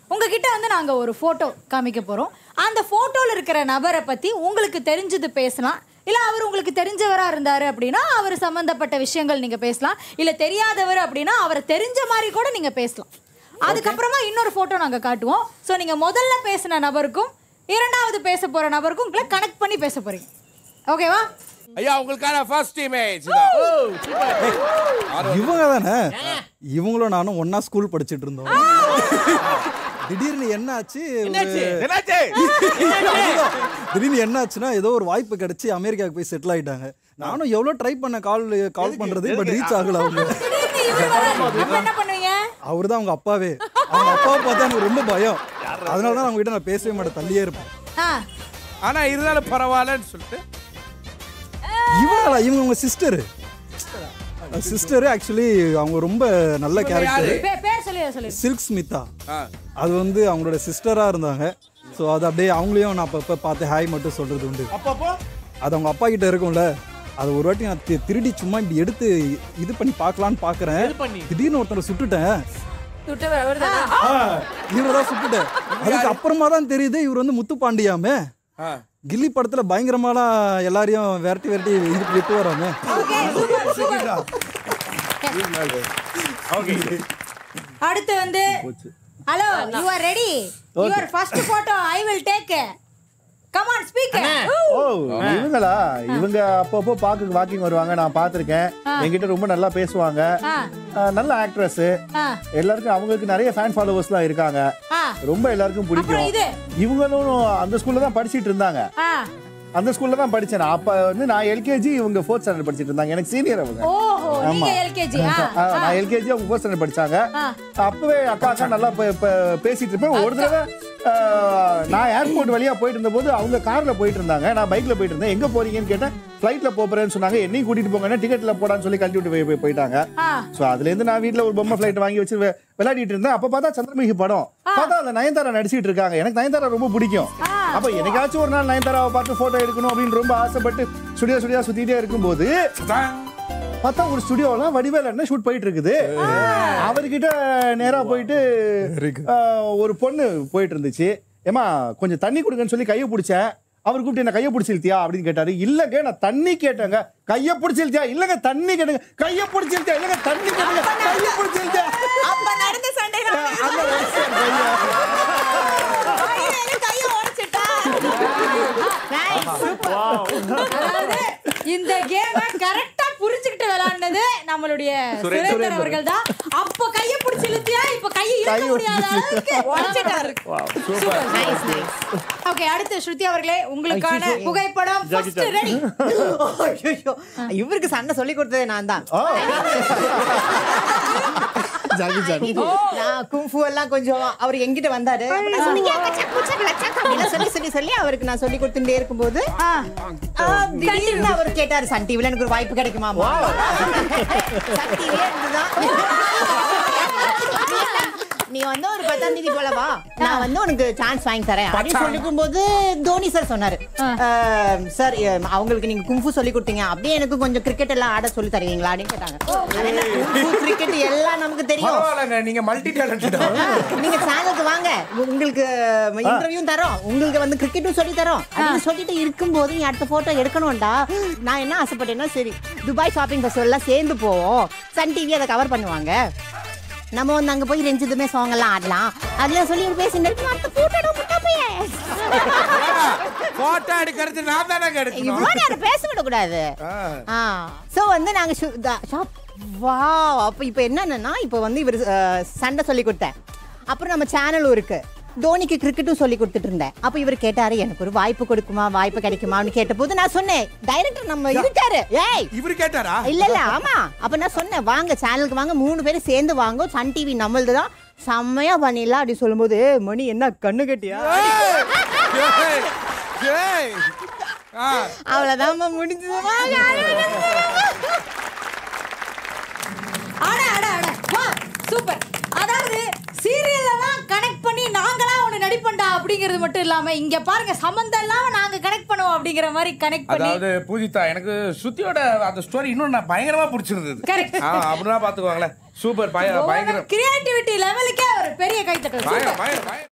உங்ககிட்ட வந்து நாங்க ஒரு போட்டோ காமிக்க போறோம் அந்த போட்டோல இருக்கிற நபரை பத்தி உங்களுக்கு தெரிஞ்சது பேசலாம் இல்ல அவர் உங்களுக்கு தெரிஞ்சவரா இருந்தாரு அப்படின்னா அவர் சம்பந்தப்பட்ட விஷயங்கள் நீங்க பேசலாம் இல்ல தெரியாதவர் அப்படின்னா அவரை தெரிஞ்ச மாதிரி கூட நீங்க பேசலாம் அதுக்கப்புறமா இன்னொரு போட்டோ நாங்க காட்டுவோம் ஸோ நீங்க முதல்ல பேசின நபருக்கும் இரண்டாவது பேச போற நபருக்கும் கனெக்ட் பண்ணி பேச போறீங்க ஓகேவா ஐயா உங்களுக்கான ஃபர்ஸ்ட் இமேஜ் இவங்க தானே இவங்களும் நானும் ஒண்ணா ஸ்கூல் படிச்சிட்டு இருந்தோம் திடீர்னு என்ன ஆச்சு ஒரு- என்னாச்சு திடீர்னு என்ன ஆச்சுன்னா ஏதோ ஒரு வாய்ப்பு கிடைச்சி அமெரிக்காவுக்கு போய் செட்டில் ஆயிட்டாங்க நானும் எவ்வளவு ட்ரை பண்ண கால் கால் பண்றது பட் ரீச் ஆகல அவங்க திடீர்னு இவர் வராரு. அப்ப என்ன பண்ணுவீங்க அவர் தான் அவங்க அப்பாவே அவங்க அப்பாவை பார்த்தா எனக்கு ரொம்ப பயம் அதனால தான் அவங்க கிட்ட நான் பேசவே மாட்டேன் தள்ளியே இருப்பேன் ஆ ஆனா இருந்தாலும் பரவாயில்லன்னு சொல்லிட்டு இவங்களா இவங்க உங்க சிஸ்டர் சிஸ்டர் ஆக்சுவலி அவங்க ரொம்ப நல்ல கேரக்டர் பே- பேர் சொல்லி சொல்லி சில்க் ஸ்மிதா ஆ. அது வந்து அவங்களோட சிஸ்டராக இருந்தாங்க ஸோ அது அப்படியே அவங்களையும் நான் அப்பப்போ பார்த்து ஹாய் மட்டும் சொல்கிறது உண்டு அப்பப்போ அது அவங்க அப்பா கிட்ட இருக்கும்ல அது ஒரு வாட்டி நான் தி- திருடி சும்மா இப்படி எடுத்து இது பண்ணி பார்க்கலான்னு பார்க்குறேன் திடீர்னு ஒருத்தரை சுட்டுட்டேன் இவரை தான் சுட்டுட்டேன் அதுக்கு அப்புறமா தான் தெரியுது இவர் வந்து முத்துப்பாண்டியாமே ஆ. கில்லி படத்துல பயங்கரமாலாம் எல்லாரையும் விரட்டி விரட்டி இது விட்டு வராமே அடுத்து வந்து hello you are ready your first photo I will take come on speak ஓ இவங்களா இவங்க அப்பப்போ பாக்கு வாக்கிங் வருவாங்க நான் பார்த்திருக்கேன் என்கிட்ட ரொம்ப நல்லா பேசுவாங்க ஆ. ஆ, நல்ல ஆக்ட்ரஸ் ஆ. எல்லாருக்கும் அவங்களுக்கு நிறைய ஃபேன் ஃபாலோவர்ஸ்லாம் இருக்காங்க ஆ. ரொம்ப எல்லாருக்கும் பிடிக்கும் இது? இவங்களும் அந்த ஸ்கூல்ல தான் படிச்சிட்டு இருந்தாங்க ஆ அந்த ஸ்கூல்ல தான் படிச்சேன் நான் அப்ப வந்து நான் எல்கேஜி இவங்க ஃபோர்த் ஸ்டாண்டர்ட் படிச்சிட்டு இருந்தாங்க எனக்கு சீனியர் அவங்க ஓஹோ நீங்க ஆமா. எல்கேஜி ஆ ஆ, நான் எல்கேஜி அவங்க ஃபோர்த் ஸ்டாண்டர்ட் படிச்சாங்க ஆ. அப்பவே அக்கா அக்கா நல்லா பே- பே- பேசிட்டு இருப்பேன் ஒரு தடவை ஆ, நான் ஏர்போர்ட் வழியா போயிட்டு இருந்தபோது அவங்க கார்ல போயிட்டு இருந்தாங்க நான் பைக்ல போயிட்டு இருந்தேன் எங்க போறீங்கன்னு கேட்டேன் ஃபிளைட்ல போறேன்னு சொன்னாங்க என்னையும் கூட்டிட்டு போங்கன்னா டிக்கெட்ல போடான்னு சொல்லி கழட்டி விட்டு போய்- போய் போயிட்டாங்க ஆ. சோ அதுல இருந்து நான் வீட்ல ஒரு பொம்மை ஃபிளைட் வாங்கி வச்சு வெ- விளையாடிட்டு இருந்தேன் அப்ப பார்த்தா சந்திரமுகி படம் பார்த்தா அந்த நயன்தாரா நடிச்சிட்டு இருக்காங்க எனக்கு நயன்தாரா ரொம்ப பிடிக்கும் அப்ப என்னைக்காச்சும் ஒரு நாள் நயன்தாராவை பார்த்து போட்டோ எடுக்கணும் அப்படின்னு ரொம்ப ஆசைப்பட்டு ஸ்டுடியோ ஸ்டுடியோ சுத்திட்டே இருக்கும்போது பார்த்தா ஒரு ஸ்டுடியோலாம் வடிவேல் என்ன ஷூட் போயிட்டு இருக்குது அவர்கிட்ட நேரா போயிட்டு ஆஹ், ஒரு பொண்ணு போயிட்டு இருந்துச்சு ஏமா கொஞ்சம் தண்ணி கொடுங்கன்னு சொல்லி கையை பிடிச்சேன் அவர் கூப்பிட்டு என்ன கையை பிடிச்சிருத்தியா அப்படின்னு கேட்டாரு இல்லங்க நான் தண்ணி கேட்டேங்க கையை பிடிச்சிருத்தியா இல்லங்க தண்ணி கேட்டேங்க கையை பிடிச்சிருத்தியா இல்லங்க தண்ணி கேட்டேங்க கையை பிடிச்சிருத்தியா அப்ப நடந்த சண்டை அந்த வயசுல கையை கைய உடைச்சிட்டா அதாவது இந்த கேம கரெக்டா புரிஞ்சுக்கிட்டு விளையாடுனது நம்மளுடைய சுரேந்தர் அவர்கள் தான் அப்ப கைய பிடிச்சு இழுத்தியா இப்ப கைய இழுக்க கையை முடியாத அளவுக்கு உடைச்சிட்டாரு நைஸ் நைஸ் ஓகே அடுத்து ஸ்ருதி அவர்களே உங்களுக்கான புகைப்படம் ஃபர்ஸ்ட் ரெடி ஐயோ இவருக்கு சண்டை சொல்லி கொடுத்தது நான் தான் ஜாகி ஜாகி நான் குங்ஃபு எல்லாம் கொஞ்சம் அவர் எங்கிட்ட வந்தாரு நான் சொன்னேன், "ஏங்க, சக்கு, சக்கு, லச்சக்கு" அப்படிலாம் சொல்லி சொல்லி சொல்லி அவருக்கு நான் சொல்லி கொடுத்துட்டே இருக்கும்போது ஆ, திடீர்னு அவர் கேட்டாரு சன் டிவில எனக்கு ஒரு வாய்ப்பு கிடைக்குமாமா சன் டிவியே இருந்துதான் நீ வந்து ஒரு பத்தாம் தேதி போல வா நான் வந்து உனக்கு சான்ஸ் வாங்கி தரேன் அப்படின்னு சொல்லிக்கும் போது தோனி சார் சொன்னாரு "அஹ், சார் அஹ், அவங்களுக்கு நீங்க குங்ஃபு சொல்லி கொடுத்தீங்க அப்படியே எனக்கு கொஞ்சம் கிரிக்கெட் எல்லாம் ஆட சொல்லி தருவீங்களா அப்படின்னு கேட்டாங்க கிரிக்கெட் எல்லாம் நமக்கு தெரியும் பரவாயில்லைங்க நீங்க மல்டி டேலண்டட் நீங்க சேனலுக்கு வாங்க உங்களுக்கு இன்டர்வியூ தரோம் உங்களுக்கு வந்து கிரிக்கெட்டும் சொல்லி தரோம் அப்படின்னு சொல்லிட்டு இருக்கும்போது நீ அடுத்த போட்டோ எடுக்கணும்டா நான் என்ன ஆசைப்பட்டேன்னா சரி துபாய் ஷாப்பிங் ஃபெஸ்டிவல்லாம் சேர்ந்து போவோம் சன் டிவி அதை கவர் பண்ணுவாங்க நம்ம வந்து அங்க போய் ரெஞ்சதுமே சாங் எல்லாம் ஆடலாம் அதுல சொல்லி பேசிட்டு இருக்கு அடுத்த போட்டோ முட்டா பையன் போட்டோ எடுக்கிறது நான் தானங்க எடுக்கணும் இவ்வளோ நேரம் பேச விடக்கூடாது ஆ ஸோ வந்து நாங்கள் ஷாப் வா அப்போ இப்போ என்னன்னா இப்போ வந்து இவர் சண்டை சொல்லி கொடுத்தேன் அப்புறம் நம்ம சேனலும் இருக்கு தோனிக்கு கிரிக்கெட்டும் சொல்லி கொடுத்துட்டு இருந்தேன் அப்போ இவர் கேட்டாரு எனக்கு ஒரு வாய்ப்பு கொடுக்குமா வாய்ப்பு கிடைக்குமான்னு கேட்டபோது நான் சொன்னேன் டைரக்டர் நம்ம இருக்காரு ஏய் இவரு கேட்டாரா இல்ல இல்ல ஆமா அப்ப நான் சொன்னேன் வாங்க சேனலுக்கு வாங்க மூணு பேரும் சேர்ந்து வாங்க சன் டிவி நம்மளது தான் செம்மையா பண்ணிடலாம் அப்படி சொல்லும்போது மணி என்ன கண்ணு கட்டியா ஏய், ஏய். ஆ, அவ்வளவுதான் முடிஞ்சது வாங்க அட அட அட வா சூப்பர் அதாவது சீரியல்லாம் கனெக்ட் பண்ணி நாங்களா ஒண்ணு நடிப்பண்டா அப்படிங்கிறது மட்டும் இல்லாம இங்க பாருங்க சம்பந்தம் இல்லாம நாங்க கனெக்ட் பண்ணுவோம் அப்படிங்கிற மாதிரி கனெக்ட் பண்ணி அதாவது பூஜிதா எனக்கு ஸ்ருதியோட அந்த ஸ்டோரி இன்னும் நான் பயங்கரமா பிடிச்சிருந்தது Correct. ஆ, அப்படின்னா பாத்துக்கோங்களேன் சூப்பர் பயங்கர பயங்கர கிரியேட்டிவிட்டி லெவலுக்கே ஒரு பெரிய கைத்தட்டல் பயங்கர சூப்பர் பயங்கர பயங்கர